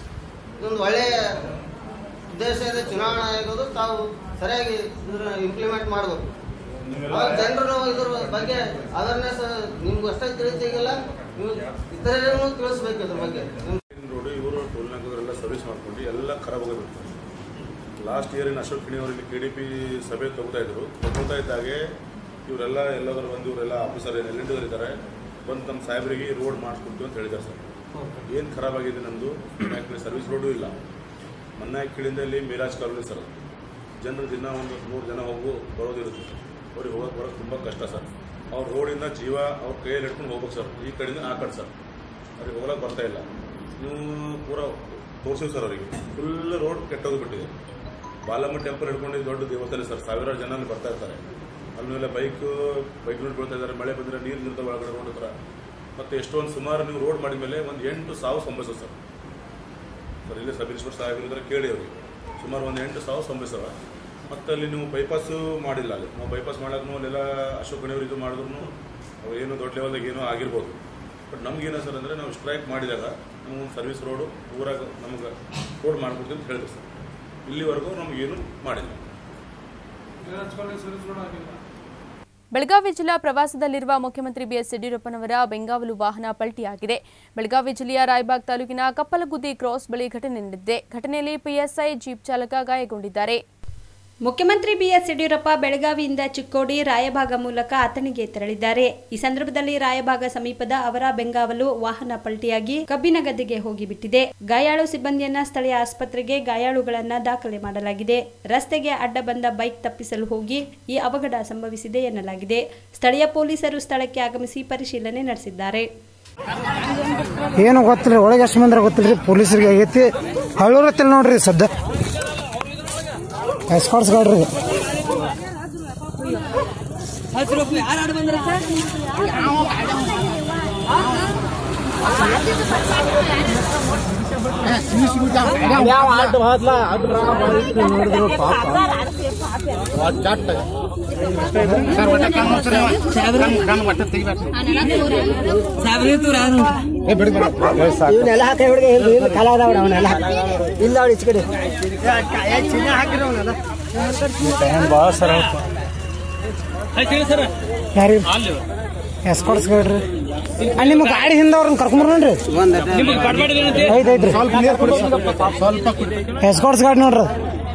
ಇದೊಂದು ಒಳ್ಳೆಯ ಉದ್ದೇಶ ಇದೆ ಚುನಾವಣಾ ಆಯೋಗದು ತಾವು ಸರಿಯಾಗಿ ಇದನ್ನ ಇಂಪ್ಲಿಮೆಂಟ್ ಮಾಡಬೇಕು ಜನರು ಇದ್ರ ಬಗ್ಗೆ ಅವೇರ್ನೆಸ್ ನಿಮ್ಗೆ ಅಷ್ಟೇ ತಿಳಿತಿಗಿಲ್ಲ ನೀವು ಇತರರಿಗೂ ತಿಳಿಸ್ಬೇಕು ಇದ್ರ ಬಗ್ಗೆ ರೋಡ್ ಇವರು ಟೋಲ್ ನಾಗರೆಲ್ಲ ಸರ್ವಿಸ್ ಮಾಡ್ಕೊಂಡು ಎಲ್ಲ ಖರಾಬ್ ಆಗೋಗ್ಬಿಡ್ತಾರೆ last year in Ashok Kini ಅವರಲ್ಲಿ ಕೆ ಡಿ ಪಿ ಸಭೆ ತಗೋತಾ ಇದ್ರು ತಗೋತಾ ಇದ್ದಾಗೆ ಇವರೆಲ್ಲ ಎಲ್ಲಾದರೂ ಬಂದು ಇವರೆಲ್ಲ ಆಫೀಸರ್ ಏನು ಎಲ್ ಇದ್ದಾರೆ ಬಂದು ನಮ್ಮ ಸಾಹೇಬರಿಗೆ ರೋಡ್ ಮಾಡಿಸ್ಕೊಡ್ತೀವಿ ಅಂತ ಹೇಳಿದ್ದಾರೆ ಸರ್ ಏನು ಖರಾಬ್ ಆಗಿದೆ ನಮ್ಮದು ಯಾಕಂದರೆ ಸರ್ವಿಸ್ ರೋಡು ಇಲ್ಲ ಮನ್ನಾಯ ಕೀಳಿಂದ ಇಲ್ಲಿ ಮೇರಾಜ್ ಕಾಲೋನಿ ಸರ್ ಅದು. ಜನರು ದಿನ ಒಂದು ನೂರು ಜನ ಹೋಗು ಬರೋದಿರುತ್ತೆ ಅವ್ರಿಗೆ ಹೋಗೋಕೆ ಬರೋದು ತುಂಬ ಕಷ್ಟ ಸರ್ ಅವ್ರ ರೋಡಿಂದ ಜೀವ ಅವ್ರ ಕೈಯಲ್ಲಿ ಹಿಡ್ಕೊಂಡು ಹೋಗ್ಬೇಕು ಸರ್ ಈ ಕಡೆಯಿಂದ ಆ ಕಡೆ ಸರ್ ಅವ್ರಿಗೆ ಹೋಗಕ್ಕೆ ಬರ್ತಾ ಇಲ್ಲ ನೀವು ಪೂರ ತೋರಿಸಿವಿ ಸರ್ ಅವರಿಗೆ ಫುಲ್ ರೋಡ್ ಕೆಟ್ಟೋಗ್ಬಿಟ್ಟಿದೆ ಬಾಲಮ್ಮ ಟೆಂಪಲ್ ಹಿಡ್ಕೊಂಡು ದೊಡ್ಡ ದೇವಸ್ಥಾನ ಸರ್ ಸಾವಿರಾರು ಜನ ಅಲ್ಲಿ ಬರ್ತಾ ಇರ್ತಾರೆ ಅಲ್ಲೆಲ್ಲ ಬೈಕ್ ಬೈಕ್ ನೋಡಿ ಬೀಳ್ತಾ ಇದ್ದಾರೆ ಮಳೆ ಬಂದರೆ ನೀರು ನಿಲ್ತಾವೆ ಒಳಗಡೆ ರೋಡ್ ಹತ್ರ ಮತ್ತು ಎಷ್ಟೊಂದು ಸುಮಾರು ನೀವು ರೋಡ್ ಮಾಡಿದ ಮೇಲೆ ಒಂದು ಎಂಟು ಸಾವು ಸಂಭವಿಸೋ ಸರ್ ಸರ್ ಇಲ್ಲೇ ಸಬ್ ಇನ್ಸ್ಪೆಕ್ಟರ್ ಸಾಹೇಬ್ರ ಹತ್ರ ಕೇಳಿ ಅವ್ರಿಗೆ ಸುಮಾರು ಒಂದು ಎಂಟು ಸಾವಿರ ಸಂಭವಿಸವ ಮತ್ತು ಅಲ್ಲಿ ನೀವು ಬೈಪಾಸು ಮಾಡಿಲ್ಲ ಅಲ್ಲಿ ನಾವು ಬೈಪಾಸ್ ಮಾಡಕ್ಕೂ ಅಲ್ಲೆಲ್ಲ ಅಶೋಕ್ ಗಣಿಯವರು ಇದು ಮಾಡಿದ್ರು ಅವು ಏನು ದೊಡ್ಡ ಲೆವೆಲ್ದಾಗ ಏನೋ ಆಗಿರ್ಬೋದು ಬಟ್ ನಮ್ಗೇನು ಸರ್ ಅಂದರೆ ನಾವು ಸ್ಟ್ರೈಕ್ ಮಾಡಿದಾಗ ನಮಗೊಂದು ಸರ್ವಿಸ್ ರೋಡು ಊರಾಗ ನಮಗೆ ರೋಡ್ ಮಾಡ್ಕೊಡ್ತೀವಿ ಅಂತ ಹೇಳಿದ್ರು ಸರ್ ಇಲ್ಲಿವರೆಗೂ ನಮಗೇನು ಮಾಡಿಲ್ಲ ಬೆಳಗಾವಿ ಜಿಲ್ಲಾ ಪ್ರವಾಸದಲ್ಲಿರುವ ಮುಖ್ಯಮಂತ್ರಿ ಬಿಎಸ್ ಯಡಿಯೂರಪ್ಪನವರ ಬೆಂಗಾವಲು ವಾಹನ ಪಲ್ಟಿಯಾಗಿದೆ ಬೆಳಗಾವಿ ಜಿಲ್ಲೆಯ ರಾಯಬಾಗ್ ತಾಲೂಕಿನ ಕಪ್ಪಲಗುದ್ದಿ ಕ್ರಾಸ್ ಬಳಿ ಘಟನೆ ನಡೆದಿದೆ ಘಟನೆಯಲ್ಲಿ ಪಿಎಸ್ಐ ಜೀಪ್ ಚಾಲಕ ಗಾಯಗೊಂಡಿದ್ದಾರೆ ಮುಖ್ಯಮಂತ್ರಿ ಬಿಎಸ್ ಯಡಿಯೂರಪ್ಪ ಬೆಳಗಾವಿಯಿಂದ ಚಿಕ್ಕೋಡಿ ರಾಯಭಾಗ ಮೂಲಕ ಅಥಣಿಗೆ ತೆರಳಿದ್ದಾರೆ ಈ ಸಂದರ್ಭದಲ್ಲಿ ರಾಯಭಾಗ ಸಮೀಪದ ಅವರ ಬೆಂಗಾವಲು ವಾಹನ ಪಲ್ಟಿಯಾಗಿ ಕಬ್ಬಿನ ಗದ್ದೆಗೆ ಹೋಗಿಬಿಟ್ಟಿದೆ ಗಾಯಾಳು ಸಿಬ್ಬಂದಿಯನ್ನ ಸ್ಥಳೀಯ ಆಸ್ಪತ್ರೆಗೆ ಗಾಯಾಳುಗಳನ್ನ ದಾಖಲೆ ಮಾಡಲಾಗಿದೆ ರಸ್ತೆಗೆ ಅಡ್ಡ ಬಂದ ಬೈಕ್ ತಪ್ಪಿಸಲು ಹೋಗಿ ಈ ಅವಘಡ ಸಂಭವಿಸಿದೆ ಎನ್ನಲಾಗಿದೆ ಸ್ಥಳೀಯ ಪೊಲೀಸರು ಸ್ಥಳಕ್ಕೆ ಆಗಮಿಸಿ ಪರಿಶೀಲನೆ ನಡೆಸಿದ್ದಾರೆ ಏನು ಗೊತ್ತಿಲ್ಲ ಒಳಗೆ ಎಷ್ಟು ಮಂದಿ ಗೊತ್ತಿಲ್ರಿ ಪೊಲೀಸರಿಗೆ ಆಗೈತಿ ಹಳ್ಳೂರತ್ತಿಲ್ಲ ನೋಡ್ರಿ ಸದ್ದ ಎಸ್ಕಾಟ್ಸ್ ಗಾಡ್ರಿ ಇವನ್ನೆಲ್ಲ ಹಾಕಿ ಹುಡುಗ ಏನು ಕಾಲ ಅದಾವ ಅವನ್ನೆಲ್ಲ ಇಲ್ಲ ಅವ್ಳು ಈಚೆ ಕಡೆ ಭಾಳ ಸರ್ ಯಾರಿ ಎಸ್ಕಾಟ್ಸ್ ಗಾಡ್ರಿ ಅಲ್ಲಿ ನಿಮ್ಮ ಗಾಡಿ ಹಿಂದೆ ಅವ್ರನ್ನ ಕರ್ಕೊಂಬರ್ರಿ ಐತ್ ಐತ್ರಿ ಎಸ್ಕಾಟ್ಸ್ ಗಾಡಿ ನೋಡ್ರಿ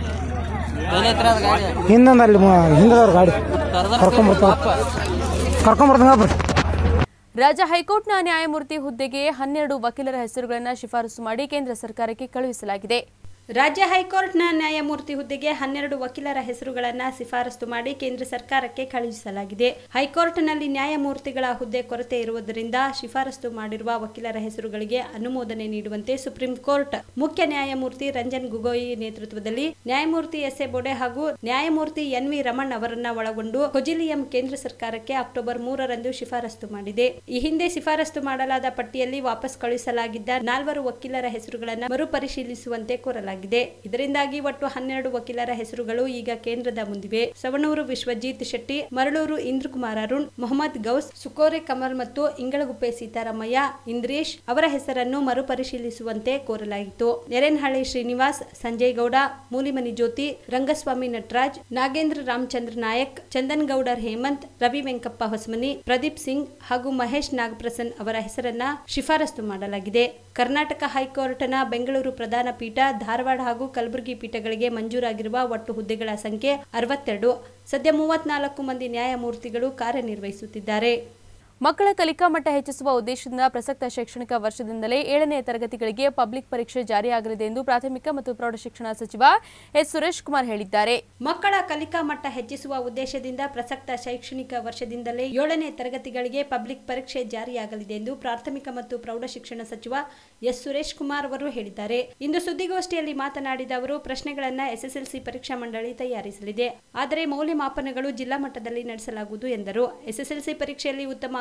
ಹಿಂದೊಂದು ಅಲ್ಲಿ ಹಿಂದದವ್ರ ಗಾಡಿ ಕರ್ಕೊಂಬರ್ತಾವ ಕರ್ಕೊಂಬರ್ತಾವ ಬರ್ರಿ ರಾಜ್ಯ ಹೈಕೋರ್ಟ್ನ ನ್ಯಾಯಮೂರ್ತಿ ಹುದ್ದೆಗೆ ಹನ್ನೆರಡು ವಕೀಲರ ಹೆಸರುಗಳನ್ನು ಶಿಫಾರಸು ಮಾಡಿ ಕೇಂದ್ರ ಸರ್ಕಾರಕ್ಕೆ ಕಳುಹಿಸಲಾಗಿದೆ ರಾಜ್ಯ ಹೈಕೋರ್ಟ್ನ ನ್ಯಾಯಮೂರ್ತಿ ಹುದ್ದೆಗೆ ಹನ್ನೆರಡು ವಕೀಲರ ಹೆಸರುಗಳನ್ನು ಶಿಫಾರಸು ಮಾಡಿ ಕೇಂದ್ರ ಸರ್ಕಾರಕ್ಕೆ ಕಳುಹಿಸಲಾಗಿದೆ ಹೈಕೋರ್ಟ್ನಲ್ಲಿ ನ್ಯಾಯಮೂರ್ತಿಗಳ ಹುದ್ದೆ ಕೊರತೆ ಇರುವುದರಿಂದ ಶಿಫಾರಸು ಮಾಡಿರುವ ವಕೀಲರ ಹೆಸರುಗಳಿಗೆ ಅನುಮೋದನೆ ನೀಡುವಂತೆ ಸುಪ್ರೀಂ ಕೋರ್ಟ್ ಮುಖ್ಯ ನ್ಯಾಯಮೂರ್ತಿ ರಂಜನ್ ಗೊಗೊಯಿ ನೇತೃತ್ವದಲ್ಲಿ ನ್ಯಾಯಮೂರ್ತಿ ಎಸ್ ಎ ಬೋಡೆ ಹಾಗೂ ನ್ಯಾಯಮೂರ್ತಿ ಎನ್ ವಿ ರಮಣ್ ಅವರನ್ನ ಒಳಗೊಂಡು ಕೊಜಿಲಿಯಂ ಕೇಂದ್ರ ಸರ್ಕಾರಕ್ಕೆ ಅಕ್ಟೋಬರ್ ಮೂರರಂದು ಶಿಫಾರಸು ಮಾಡಿದೆ ಈ ಹಿಂದೆ ಶಿಫಾರಸು ಮಾಡಲಾದ ಪಟ್ಟಿಯಲ್ಲಿ ವಾಪಸ್ ಕಳುಹಿಸಲಾಗಿದ್ದ ನಾಲ್ವರು ವಕೀಲರ ಹೆಸರುಗಳನ್ನು ಮರುಪರಿಶೀಲಿಸುವಂತೆ ಕೋರಲಾಗಿದೆ ಇದರಿಂದಾಗಿ ಒಟ್ಟು ಹನ್ನೆರಡು ವಕೀಲರ ಹೆಸರುಗಳು ಈಗ ಕೇಂದ್ರದ ಮುಂದಿವೆ ಸವಣೂರು ವಿಶ್ವಜಿತ್ ಶೆಟ್ಟಿ ಮರಳೂರು ಇಂದ್ರಕುಮಾರ್ ಅರುಣ್ ಮೊಹಮ್ಮದ್ ಗೌಸ್ ಸುಕೋರೆ ಕಮಲ್ ಮತ್ತು ಇಂಗಳಗುಪ್ಪೆ ಸೀತಾರಾಮಯ್ಯ ಇಂದ್ರೇಶ್ ಅವರ ಹೆಸರನ್ನು ಮರುಪರಿಶೀಲಿಸುವಂತೆ ಕೋರಲಾಯಿತು ನೆರೆನಹಳ್ಳಿ ಶ್ರೀನಿವಾಸ್ ಸಂಜಯ್ ಗೌಡ ಮೂಲಿಮನಿ ಜ್ಯೋತಿ ರಂಗಸ್ವಾಮಿ ನಟರಾಜ್ ನಾಗೇಂದ್ರ ರಾಮಚಂದ್ರ ನಾಯಕ್ ಚಂದನ್ ಗೌಡರ್ ಹೇಮಂತ್ ರವಿ ವೆಂಕಪ್ಪ ಹೊಸಮನಿ ಪ್ರದೀಪ್ ಸಿಂಗ್ ಹಾಗೂ ಮಹೇಶ್ ನಾಗಪ್ರಸನ್ ಅವರ ಹೆಸರನ್ನ ಶಿಫಾರಸು ಮಾಡಲಾಗಿದೆ ಕರ್ನಾಟಕ ಹೈಕೋರ್ಟ್ನ ಬೆಂಗಳೂರು ಪ್ರಧಾನ ಪೀಠ ಧಾರವಾಡ ಹಾಗೂ ಕಲಬುರಗಿ ಪೀಠಗಳಿಗೆ ಮಂಜೂರಾಗಿರುವ ಒಟ್ಟು ಹುದ್ದೆಗಳ ಸಂಖ್ಯೆ ಅರವತ್ತೆರಡು ಸದ್ಯ ಮೂವತ್ನಾಲ್ಕು ಮಂದಿ ನ್ಯಾಯಮೂರ್ತಿಗಳು ಕಾರ್ಯನಿರ್ವಹಿಸುತ್ತಿದ್ದಾರೆ ಮಕ್ಕಳ ಕಲಿಕಾ ಮಟ್ಟ ಹೆಚ್ಚಿಸುವ ಉದ್ದೇಶದಿಂದ ಪ್ರಸಕ್ತ ಶೈಕ್ಷಣಿಕ ವರ್ಷದಿಂದಲೇ ಏಳನೇ ತರಗತಿಗಳಿಗೆ ಪಬ್ಲಿಕ್ ಪರೀಕ್ಷೆ ಜಾರಿಯಾಗಲಿದೆ ಎಂದು ಪ್ರಾಥಮಿಕ ಮತ್ತು ಪ್ರೌಢಶಿಕ್ಷಣ ಸಚಿವ ಎಸ್ ಸುರೇಶ್ ಕುಮಾರ್ ಹೇಳಿದ್ದಾರೆ ಮಕ್ಕಳ ಕಲಿಕಾ ಮಟ್ಟ ಹೆಚ್ಚಿಸುವ ಉದ್ದೇಶದಿಂದ ಪ್ರಸಕ್ತ ಶೈಕ್ಷಣಿಕ ವರ್ಷದಿಂದಲೇ ಏಳನೇ ತರಗತಿಗಳಿಗೆ ಪಬ್ಲಿಕ್ ಪರೀಕ್ಷೆ ಜಾರಿಯಾಗಲಿದೆ ಎಂದು ಪ್ರಾಥಮಿಕ ಮತ್ತು ಪ್ರೌಢಶಿಕ್ಷಣ ಸಚಿವ ಎಸ್ ಸುರೇಶ್ ಕುಮಾರ್ ಅವರು ಹೇಳಿದ್ದಾರೆ ಇಂದು ಸುದ್ದಿಗೋಷ್ಠಿಯಲ್ಲಿ ಮಾತನಾಡಿದ ಅವರು ಪ್ರಶ್ನೆಗಳನ್ನು ಎಸ್ಎಸ್ಎಲ್ಸಿ ಪರೀಕ್ಷಾ ಮಂಡಳಿ ತಯಾರಿಸಲಿದೆ ಆದರೆ ಮೌಲ್ಯಮಾಪನಗಳು ಜಿಲ್ಲಾ ಮಟ್ಟದಲ್ಲಿ ನಡೆಸಲಾಗುವುದು ಎಂದರು ಎಸ್ಎಸ್ಎಲ್ಸಿ ಪರೀಕ್ಷೆಯಲ್ಲಿ ಉತ್ತಮ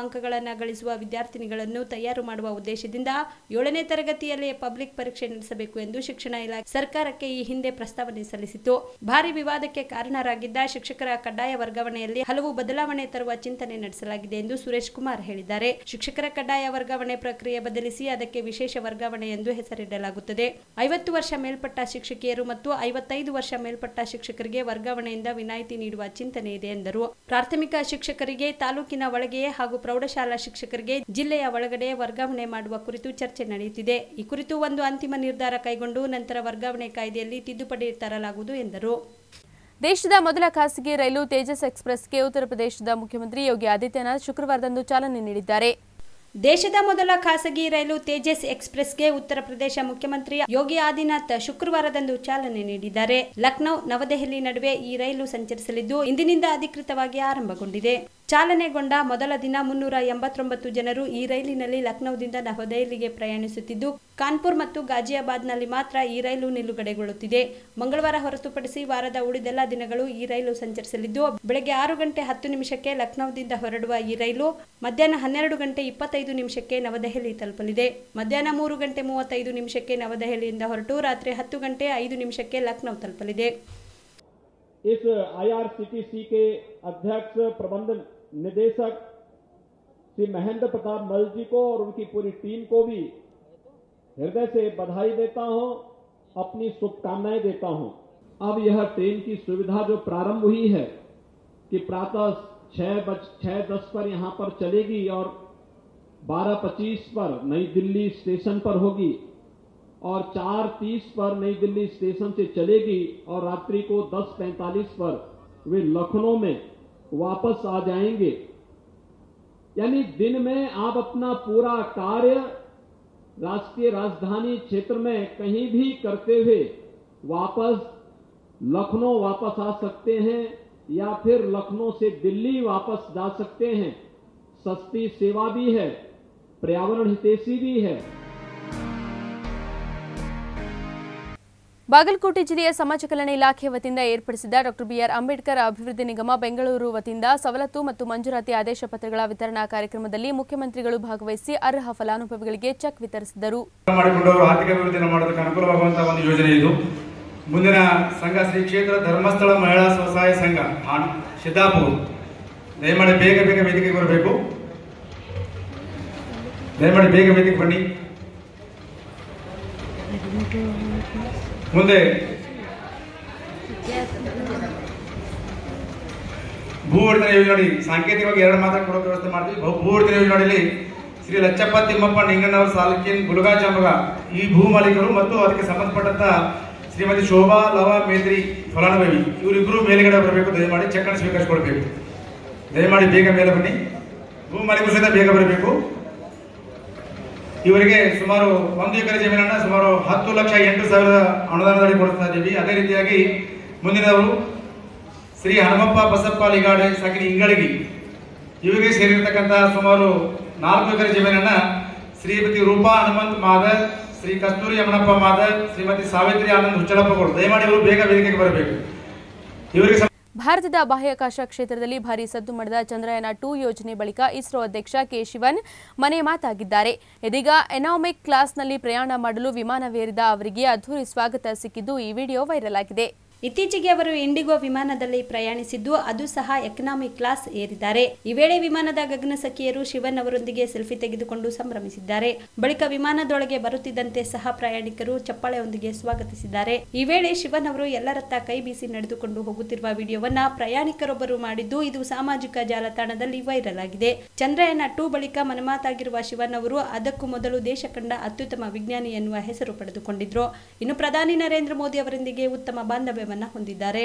ಅಂಕಗಳನ್ನು ಗಳಿಸುವ ವಿದ್ಯಾರ್ಥಿನಿಗಳನ್ನು ತಯಾರು ಮಾಡುವ ಉದ್ದೇಶದಿಂದ ಏಳನೇ ತರಗತಿಯಲ್ಲಿ ಪಬ್ಲಿಕ್ ಪರೀಕ್ಷೆ ನಡೆಸಬೇಕು ಎಂದು ಶಿಕ್ಷಣ ಇಲಾಖೆ ಸರ್ಕಾರಕ್ಕೆ ಈ ಹಿಂದೆ ಪ್ರಸ್ತಾವನೆ ಸಲ್ಲಿಸಿತು ಭಾರಿ ವಿವಾದಕ್ಕೆ ಕಾರಣರಾಗಿದ್ದ ಶಿಕ್ಷಕರ ಕಡ್ಡಾಯ ವರ್ಗಾವಣೆಯಲ್ಲಿ ಹಲವು ಬದಲಾವಣೆ ತರುವ ಚಿಂತನೆ ನಡೆಸಲಾಗಿದೆ ಎಂದು ಸುರೇಶ್ ಕುಮಾರ್ ಹೇಳಿದ್ದಾರೆ ಶಿಕ್ಷಕರ ಕಡ್ಡಾಯ ವರ್ಗಾವಣೆ ಪ್ರಕ್ರಿಯೆ ಬದಲಿಸಿ ಅದಕ್ಕೆ ವಿಶೇಷ ವರ್ಗಾವಣೆ ಎಂದು ಹೆಸರಿಡಲಾಗುತ್ತದೆ ಐವತ್ತು ವರ್ಷ ಮೇಲ್ಪಟ್ಟ ಶಿಕ್ಷಕಿಯರು ಮತ್ತು ಐವತ್ತೈದು ವರ್ಷ ಮೇಲ್ಪಟ್ಟ ಶಿಕ್ಷಕರಿಗೆ ವರ್ಗಾವಣೆಯಿಂದ ವಿನಾಯಿತಿ ನೀಡುವ ಚಿಂತನೆ ಇದೆ ಎಂದರು ಪ್ರಾಥಮಿಕ ಶಿಕ್ಷಕರಿಗೆ ತಾಲೂಕಿನ ಒಳಗೆಯೇ ಹಾಗೂ ಪ್ರೌಢಶಾಲಾ ಶಿಕ್ಷಕರಿಗೆ ಜಿಲ್ಲೆಯ ಒಳಗಡೆ ವರ್ಗಾವಣೆ ಮಾಡುವ ಕುರಿತು ಚರ್ಚೆ ನಡೆಯುತ್ತಿದೆ ಈ ಕುರಿತು ಒಂದು ಅಂತಿಮ ನಿರ್ಧಾರ ಕೈಗೊಂಡು ನಂತರ ವರ್ಗಾವಣೆ ಕಾಯ್ದೆಯಲ್ಲಿ ತಿದ್ದುಪಡಿ ತರಲಾಗುವುದು ಎಂದರು ದೇಶದ ಮೊದಲ ಖಾಸಗಿ ರೈಲು ತೇಜಸ್ ಎಕ್ಸ್ಪ್ರೆಸ್ಗೆ ಉತ್ತರ ಪ್ರದೇಶದ ಮುಖ್ಯಮಂತ್ರಿ ಯೋಗಿ ಆದಿತ್ಯನಾಥ್ ಶುಕ್ರವಾರದಂದು ಚಾಲನೆ ನೀಡಿದ್ದಾರೆ ದೇಶದ ಮೊದಲ ಖಾಸಗಿ ರೈಲು ತೇಜಸ್ ಎಕ್ಸ್ಪ್ರೆಸ್ಗೆ ಉತ್ತರ ಪ್ರದೇಶ ಮುಖ್ಯಮಂತ್ರಿ ಯೋಗಿ ಆದಿನಾಥ್ ಶುಕ್ರವಾರದಂದು ಚಾಲನೆ ನೀಡಿದ್ದಾರೆ ಲಕ್ನೌ ನವದೆಹಲಿ ನಡುವೆ ಈ ರೈಲು ಸಂಚರಿಸಲಿದ್ದು ಇಂದಿನಿಂದ ಅಧಿಕೃತವಾಗಿ ಆರಂಭಗೊಂಡಿದೆ ಚಾಲನೆಗೊಂಡ ಮೊದಲ ದಿನ ಮುನ್ನೂರ ಎಂಬತ್ತೊಂಬತ್ತು ಜನರು ಈ ರೈಲಿನಲ್ಲಿ ಲಕ್ನೌದಿಂದ ನವದೆಹಲಿಗೆ ಪ್ರಯಾಣಿಸುತ್ತಿದ್ದು ಕಾನ್ಪುರ್ ಮತ್ತು ಗಾಜಿಯಾಬಾದ್ನಲ್ಲಿ ಮಾತ್ರ ಈ ರೈಲು ನಿಲುಗಡೆಗೊಳ್ಳುತ್ತಿದೆ ಮಂಗಳವಾರ ಹೊರತುಪಡಿಸಿ ವಾರದ ಉಳಿದೆಲ್ಲ ದಿನಗಳು ಈ ರೈಲು ಸಂಚರಿಸಲಿದ್ದು ಬೆಳಗ್ಗೆ ಆರು ಗಂಟೆ ಹತ್ತು ನಿಮಿಷಕ್ಕೆ ಲಕ್ನೌದಿಂದ ಹೊರಡುವ ಈ ರೈಲು ಮಧ್ಯಾಹ್ನ ಹನ್ನೆರಡು ಗಂಟೆ ಇಪ್ಪತ್ತೈದು ನಿಮಿಷಕ್ಕೆ ನವದೆಹಲಿ ತಲುಪಲಿದೆ ಮಧ್ಯಾಹ್ನ ಮೂರು ಗಂಟೆ ಮೂವತ್ತೈದು ನಿಮಿಷಕ್ಕೆ ನವದೆಹಲಿಯಿಂದ ಹೊರಟು ರಾತ್ರಿ ಹತ್ತು ಗಂಟೆ ಐದು ನಿಮಿಷಕ್ಕೆ ಲಕ್ನೌ ತಲುಪಲಿದೆ इस आईआरसीटीसी के अध्यक्ष प्रबंध निदेशक श्री महेंद्र प्रताप मल जी को और उनकी पूरी टीम को भी हृदय से बधाई देता हूं अपनी शुभकामनाएं देता हूं अब यह ट्रेन की सुविधा जो प्रारंभ हुई है कि प्रातः छह बज छह दस पर यहां पर चलेगी और बारह पच्चीस पर नई दिल्ली स्टेशन पर होगी और चार तीस पर नई दिल्ली स्टेशन से चलेगी और रात्रि को दस पैंतालीस पर वे लखनऊ में वापस आ जाएंगे यानी दिन में आप अपना पूरा कार्य राष्ट्रीय राजधानी क्षेत्र में कहीं भी करते हुए वापस लखनऊ वापस आ सकते हैं या फिर लखनऊ से दिल्ली वापस जा सकते हैं सस्ती सेवा भी है पर्यावरण हितैषी भी है ಬಾಗಲಕೋಟೆ ಜಿಲ್ಲೆಯ ಸಮಾಜ ಕಲ್ಯಾಣ ಇಲಾಖೆ ವತಿಯಿಂದ ಏರ್ಪಡಿಸಿದ ಡಾಕ್ಟರ್ ಬಿಆರ್ ಅಂಬೇಡ್ಕರ್ ಅಭಿವೃದ್ಧಿ ನಿಗಮ ಬೆಂಗಳೂರು ವತಿಯಿಂದ ಸವಲತ್ತು ಮತ್ತು ಮಂಜೂರಾತಿ ಆದೇಶ ಪತ್ರಗಳ ವಿತರಣಾ ಕಾರ್ಯಕ್ರಮದಲ್ಲಿ ಮುಖ್ಯಮಂತ್ರಿಗಳು ಭಾಗವಹಿಸಿ ಅರ್ಹ ಫಲಾನುಭವಿಗಳಿಗೆ ಚೆಕ್ ವಿತರಿಸಿದರು ಮಾಡಿಕೊಂಡವರು ಆರ್ಥಿಕ ಅಭಿವೃದ್ಧಿಯನ್ನು ಮಾಡೋದಕ್ಕೆ ಅನುಕೂಲವಾಗುವಂತಹ ಒಂದು ಯೋಜನೆ ಇದು ಮುಂದಿನ ಸಂಘ ಶ್ರೀ ಕ್ಷೇತ್ರ ಧರ್ಮಸ್ಥಳ ಮಹಿಳಾ ಸ್ವಸಹಾಯ ಸಂಘ ಹಾನ್- ಸಿದ್ದಾಪುರ ದಯಮಾಡಿ ಬೇಗ ಬೇಗ ವೇದಿಕೆಗೆ ಬರಬೇಕು ದಯಮಾಡಿ ಬೇಗ ವೇದಿಕೆ ಬನ್ನಿ ಮುಂದೆ ಭೂ ಒಡೆತನ ಯೋಜನೆ ನೋಡಿ ಸಾಂಕೇತಿಕವಾಗಿ ಎರಡು ಮಾತ್ರ ಕೊಡೋ ವ್ಯವಸ್ಥೆ ಮಾಡ್ತೀವಿ ಭೂ- ಭೂ ಒಡೆತನ ಯೋಜನೆ ನೋಡಿಲಿ ಶ್ರೀ ಲಚ್ಚಪ್ಪ ತಿಮ್ಮಪ್ಪ ನಿಂಗಣ್ಣವರ ಸಾಲಕಿನ್ ಗುಲಗಾ ಚಂಬಗ ಈ ಭೂ ಮಾಲೀಕರು ಮತ್ತು ಅದಕ್ಕೆ ಸಂಬಂಧಪಟ್ಟಂತ ಶ್ರೀಮತಿ ಶೋಭಾ ಲವ ಮೇತ್ರಿ ಫಲಾನುಭವಿ ಇವರಿಬ್ಬರು ಮೇಲ್ಗಡೆ ಬರಬೇಕು ದಯಮಾಡಿ ಚೆಕ್ ಅನ್ನು ಸ್ವೀಕರಿಸಿಕೊಳ್ಬೇಕು ದಯಮಾಡಿ ಬೇಗ ಮೇಲೆ ಬನ್ನಿ ಭೂ ಮಾಲೀಕರು ಸಹಿತ ಬೇಗ ಬರಬೇಕು ಇವರಿಗೆ ಸುಮಾರು ಒಂದು ಎಕರೆ ಜಮೀನನ್ನ ಸುಮಾರು ಹತ್ತು ಲಕ್ಷ ಎಂಟು ಸಾವಿರದ ಅನುದಾನದಡಿ ಕೊಡ್ತಾ ಇದ್ದೀವಿ ಅದೇ ರೀತಿಯಾಗಿ ಮುಂದಿನವರು ಶ್ರೀ ಹನುಮಪ್ಪ ಬಸಪ್ಪ ಲಿಗಾಡೆ ಸಾಕಿನ ಇಂಗಳಗಿ ಇವರಿಗೆ ಸೇರಿರ್ತಕ್ಕಂತಹ ಸುಮಾರು ನಾಲ್ಕು ಎಕರೆ ಜಮೀನನ್ನ ಶ್ರೀಮತಿ ರೂಪಾ ಹನುಮಂತ್ ಮಾದರ್ ಶ್ರೀ ಕಸ್ತೂರಿ ಯಮನಪ್ಪ ಮಾದರ್ ಶ್ರೀಮತಿ ಸಾವಿತ್ರಿ ಆನಂದ್ ಹುಚ್ಚಳಪ್ಪ ಕೊಡು ದಯಮಾಡಿ ಇವರು ಬೇಗ ವೇದಿಕೆಗೆ ಬರಬೇಕು ಇವರಿಗೆ ಭಾರತದ ಬಾಹ್ಯಾಕಾಶ ಕ್ಷೇತ್ರದಲ್ಲಿ ಭಾರಿ ಸದ್ದು ಮಾಡಿದ ಚಂದ್ರಯಾನ ಟೂ ಯೋಜನೆ ಬಳಿಕ ಇಸ್ರೋ ಅಧ್ಯಕ್ಷ ಕೆ ಶಿವನ್ ಮನೆ ಮಾತಾಗಿದ್ದಾರೆ ಇದೀಗ ಎನಾಮಿಕ್ ಕ್ಲಾಸ್ನಲ್ಲಿ ಪ್ರಯಾಣ ಮಾಡಲು ವಿಮಾನವೇರಿದ ಅವರಿಗೆ ಅದ್ಧೂರಿ ಸ್ವಾಗತ ಸಿಕ್ಕಿದ್ದು ಈ ವಿಡಿಯೋ ವೈರಲ್ ಆಗಿದೆ ಇತ್ತೀಚೆಗೆ ಅವರು ಇಂಡಿಗೋ ವಿಮಾನದಲ್ಲಿ ಪ್ರಯಾಣಿಸಿದ್ದು ಅದು ಸಹ ಎಕನಾಮಿಕ್ ಕ್ಲಾಸ್ ಏರಿದ್ದಾರೆ ಈ ವೇಳೆ ವಿಮಾನದ ಗಗನಸಖಿಯರು ಶಿವನ್ ಅವರೊಂದಿಗೆ ಸೆಲ್ಫಿ ತೆಗೆದುಕೊಂಡು ಸಂಭ್ರಮಿಸಿದ್ದಾರೆ ಬಳಿಕ ವಿಮಾನದೊಳಗೆ ಬರುತ್ತಿದ್ದಂತೆ ಸಹ ಪ್ರಯಾಣಿಕರು ಚಪ್ಪಾಳೆಯೊಂದಿಗೆ ಸ್ವಾಗತಿಸಿದ್ದಾರೆ ಈ ವೇಳೆ ಶಿವನ್ ಅವರು ಎಲ್ಲರತ್ತ ಕೈ ಬೀಸಿ ನಡೆದುಕೊಂಡು ಹೋಗುತ್ತಿರುವ ವಿಡಿಯೋವನ್ನ ಪ್ರಯಾಣಿಕರೊಬ್ಬರು ಮಾಡಿದ್ದು ಇದು ಸಾಮಾಜಿಕ ಜಾಲತಾಣದಲ್ಲಿ ವೈರಲ್ ಆಗಿದೆ ಚಂದ್ರಯಾನ ಟೂ ಬಳಿಕ ಮನಮಾತಾಗಿರುವ ಶಿವನ್ ಅವರು ಅದಕ್ಕೂ ಮೊದಲು ದೇಶ ಕಂಡ ಅತ್ಯುತ್ತಮ ವಿಜ್ಞಾನಿ ಎನ್ನುವ ಹೆಸರು ಪಡೆದುಕೊಂಡಿದ್ರು ಇನ್ನು ಪ್ರಧಾನಿ ನರೇಂದ್ರ ಮೋದಿ ಅವರೊಂದಿಗೆ ಉತ್ತಮ ಬಾಂಧವ್ಯವನ್ನ ಹೊಂದಿದ್ದಾರೆ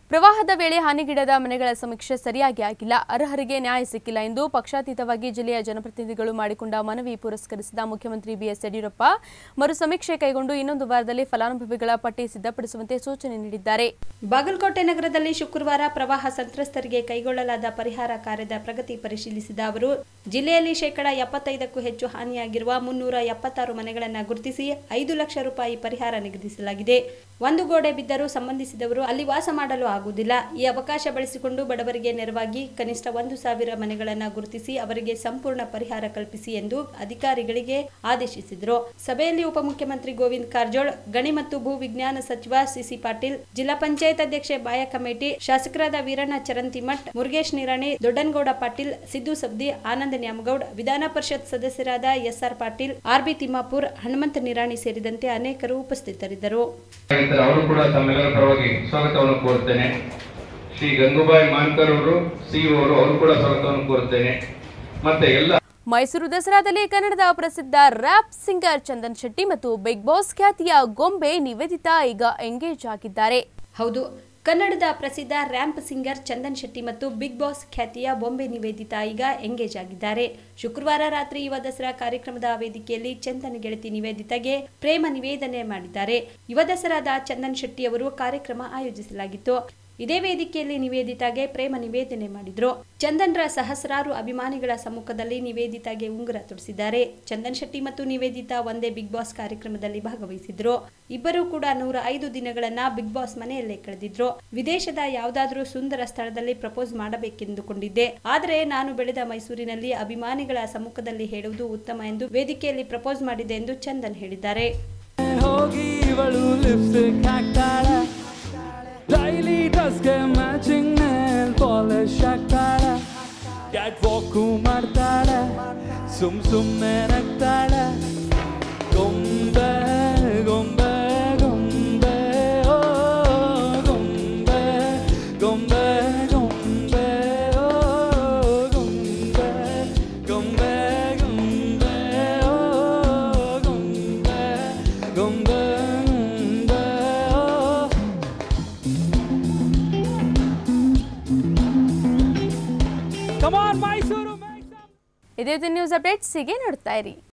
ಪ್ರವಾಹದ ವೇಳೆ ಹಾನಿಗೀಡಾದ ಮನೆಗಳ ಸಮೀಕ್ಷೆ ಸರಿಯಾಗಿ ಆಗಿಲ್ಲ ಅರ್ಹರಿಗೆ ನ್ಯಾಯ ಸಿಕ್ಕಿಲ್ಲ ಎಂದು ಪಕ್ಷಾತೀತವಾಗಿ ಜಿಲ್ಲೆಯ ಜನಪ್ರತಿನಿಧಿಗಳು ಮಾಡಿಕೊಂಡ ಮನವಿ ಪುರಸ್ಕರಿಸಿದ ಮುಖ್ಯಮಂತ್ರಿ ಬಿಎಸ್ ಯಡಿಯೂರಪ್ಪ ಮರು ಸಮೀಕ್ಷೆ ಕೈಗೊಂಡು ಇನ್ನೊಂದು ವಾರದಲ್ಲಿ ಫಲಾನುಭವಿಗಳ ಪಟ್ಟಿ ಸಿದ್ಧಪಡಿಸುವಂತೆ ಸೂಚನೆ ನೀಡಿದ್ದಾರೆ ಬಾಗಲಕೋಟೆ ನಗರದಲ್ಲಿ ಶುಕ್ರವಾರ ಪ್ರವಾಹ ಸಂತ್ರಸ್ತರಿಗೆ ಕೈಗೊಳ್ಳಲಾದ ಪರಿಹಾರ ಕಾರ್ಯದ ಪ್ರಗತಿ ಪರಿಶೀಲಿಸಿದ ಅವರು ಜಿಲ್ಲೆಯಲ್ಲಿ ಶೇಕಡ ಎಪ್ಪತ್ತೈದಕ್ಕೂ ಹೆಚ್ಚು ಹಾನಿಯಾಗಿರುವ ಮುನ್ನೂರ ಎಪ್ಪತ್ತಾರು ಮನೆಗಳನ್ನು ಗುರುತಿಸಿ ಐದು ಲಕ್ಷ ರೂಪಾಯಿ ಪರಿಹಾರ ನಿಗದಿಸಲಾಗಿದೆ ಒಂದು ಗೋಡೆ ಬಿದ್ದರೂ ಸಂಬಂಧಿಸಿದವರು ಅಲ್ಲಿ ವಾಸ ಮಾಡಲು ಆಗುವುದಿಲ್ಲ ಈ ಅವಕಾಶ ಬಳಸಿಕೊಂಡು ಬಡವರಿಗೆ ನೆರವಾಗಿ ಕನಿಷ್ಠ ಒಂದು ಸಾವಿರ ಮನೆಗಳನ್ನು ಗುರುತಿಸಿ ಅವರಿಗೆ ಸಂಪೂರ್ಣ ಪರಿಹಾರ ಕಲ್ಪಿಸಿ ಎಂದು ಅಧಿಕಾರಿಗಳಿಗೆ ಆದೇಶಿಸಿದರು ಸಭೆಯಲ್ಲಿ ಉಪಮುಖ್ಯಮಂತ್ರಿ ಗೋವಿಂದ್ ಕಾರಜೋಳ್ ಗಣಿ ಮತ್ತು ಭೂ ವಿಜ್ಞಾನ ಸಚಿವ ಸಿಸಿ ಪಾಟೀಲ್ ಜಿಲ್ಲಾ ಪಂಚಾಯತ್ ಅಧ್ಯಕ್ಷೆ ಬಾಯ ಕಮಿಟಿ ಶಾಸಕರಾದ ವೀರಣ್ಣ ಚರಂತಿಮಠ್ ಮುರುಗೇಶ್ ನಿರಾಣಿ ದೊಡ್ಡನಗೌಡ ಪಾಟೀಲ್ ಸಿದ್ದು ಸಬ್ದಿ ಆನಂದ ನ್ಯಾಮಗೌಡ್ ವಿಧಾನ ಪರಿಷತ್ ಸದಸ್ಯರಾದ ಎಸ್ಆರ್ ಪಾಟೀಲ್ ಆರ್ಬಿ ತಿಮ್ಮಾಪುರ್ ಹನುಮಂತ ನಿರಾಣಿ ಸೇರಿದಂತೆ ಅನೇಕರು ಉಪಸ್ಥಿತರಿದ್ದರು ಆಗಿರ್ತಾರೆ ಅವರು ಕೂಡ ತಮ್ಮೆಲ್ಲರ ಪರವಾಗಿ ಸ್ವಾಗತವನ್ನು ಕೋರುತ್ತೇನೆ ಶ್ರೀ ಗಂಗೂಬಾಯಿ ಮಾನ್ಕರ್ ಅವರು ಸಿಇಒ ಅವರು ಅವರು ಕೂಡ ಸ್ವಾಗತವನ್ನು ಕೋರುತ್ತೇನೆ ಮತ್ತೆ ಎಲ್ಲ ಮೈಸೂರು ದಸರಾದಲ್ಲಿ ಕನ್ನಡದ ಪ್ರಸಿದ್ಧ ರ್ಯಾಪ್ ಸಿಂಗರ್ ಚಂದನ್ ಶೆಟ್ಟಿ ಮತ್ತು ಬಿಗ್ ಬಾಸ್ ಖ್ಯಾತಿಯ ಗೊಂಬೆ ನಿವೇದಿತಾ ಈಗ ಎಂಗೇಜ್ ಆಗಿದ್ದಾರೆ ಹೌದು ಕನ್ನಡದ ಪ್ರಸಿದ್ಧ ರ್ಯಾಂಪ್ ಸಿಂಗರ್ ಚಂದನ್ ಶೆಟ್ಟಿ ಮತ್ತು ಬಿಗ್ ಬಾಸ್ ಖ್ಯಾತಿಯ ಬೊಂಬೆ ನಿವೇದಿತಾ ಈಗ ಎಂಗೇಜ್ ಆಗಿದ್ದಾರೆ ಶುಕ್ರವಾರ ರಾತ್ರಿ ಯುವ ದಸರಾ ಕಾರ್ಯಕ್ರಮದ ವೇದಿಕೆಯಲ್ಲಿ ಚಂದನ್ ಗೆಳತಿ ನಿವೇದಿತಾಗೆ ಪ್ರೇಮ ನಿವೇದನೆ ಮಾಡಿದ್ದಾರೆ ಯುವ ದಸರಾದ ಚಂದನ್ ಶೆಟ್ಟಿ ಅವರು ಕಾರ್ಯಕ್ರಮ ಆಯೋಜಿಸಲಾಗಿತ್ತು ಇದೇ ವೇದಿಕೆಯಲ್ಲಿ ನಿವೇದಿತಾಗೆ ಪ್ರೇಮ ನಿವೇದನೆ ಮಾಡಿದ್ರು ಚಂದನ್ರ ಸಹಸ್ರಾರು ಅಭಿಮಾನಿಗಳ ಸಮ್ಮುಖದಲ್ಲಿ ನಿವೇದಿತಾಗೆ ಉಂಗುರ ತೊಡಿಸಿದ್ದಾರೆ ಚಂದನ್ ಶೆಟ್ಟಿ ಮತ್ತು ನಿವೇದಿತಾ ಒಂದೇ ಬಿಗ್ ಬಾಸ್ ಕಾರ್ಯಕ್ರಮದಲ್ಲಿ ಭಾಗವಹಿಸಿದ್ರು ಇಬ್ಬರೂ ಕೂಡ ನೂರ ಐದು ದಿನಗಳನ್ನ ಬಿಗ್ ಬಾಸ್ ಮನೆಯಲ್ಲೇ ಕಳೆದಿದ್ರು ವಿದೇಶದ ಯಾವುದಾದ್ರೂ ಸುಂದರ ಸ್ಥಳದಲ್ಲಿ ಪ್ರಪೋಸ್ ಮಾಡಬೇಕೆಂದುಕೊಂಡಿದ್ದೆ ಆದರೆ ನಾನು ಬೆಳೆದ ಮೈಸೂರಿನಲ್ಲಿ ಅಭಿಮಾನಿಗಳ ಸಮ್ಮುಖದಲ್ಲಿ ಹೇಳುವುದು ಉತ್ತಮ ಎಂದು ವೇದಿಕೆಯಲ್ಲಿ ಪ್ರಪೋಸ್ ಮಾಡಿದೆ ಎಂದು ಚಂದನ್ ಹೇಳಿದ್ದಾರೆ ಹೋಗಿ ಇವಳು ಲಿಪ್ಸ್ಟಿಕ್ ಹಾಕ್ತಾಳೆ ಡೈಲಿ ಡ್ರೆಸ್ಗೆ ಮ್ಯಾಚಿಂಗ್ ನೇಲ್ ಪಾಲಿಶ್ ಹಾಕ್ತಾಳೆ ಕ್ಯಾಟ್ ವಾಕು ಮಾಡ್ತಾಳೆ ಸುಮ್ ಸುಮ್ಮನೆ ನಗ್ತಾಳೆ ಗೊಂಬೆ ಗೊಂಬೆ ಗೊಂಬೆ ಓ ಗೊಂಬೆ ಗೊಂಬೆ ಗೊಂಬೆ ಓ ಗೊಂಬೆ ಗೊಂಬೆ ಗೊಂಬೆ ಓ ಗೊಂಬೆ ಗೊಂಬೆ ಗೊಂಬೆ ಓ Come on, Mysuru! ಇದೇ ನ್ಯೂಸ್ ಅಪ್ಡೇಟ್ಸ್ ಹೀಗೆ ನೋಡ್ತಾ ಇರಿ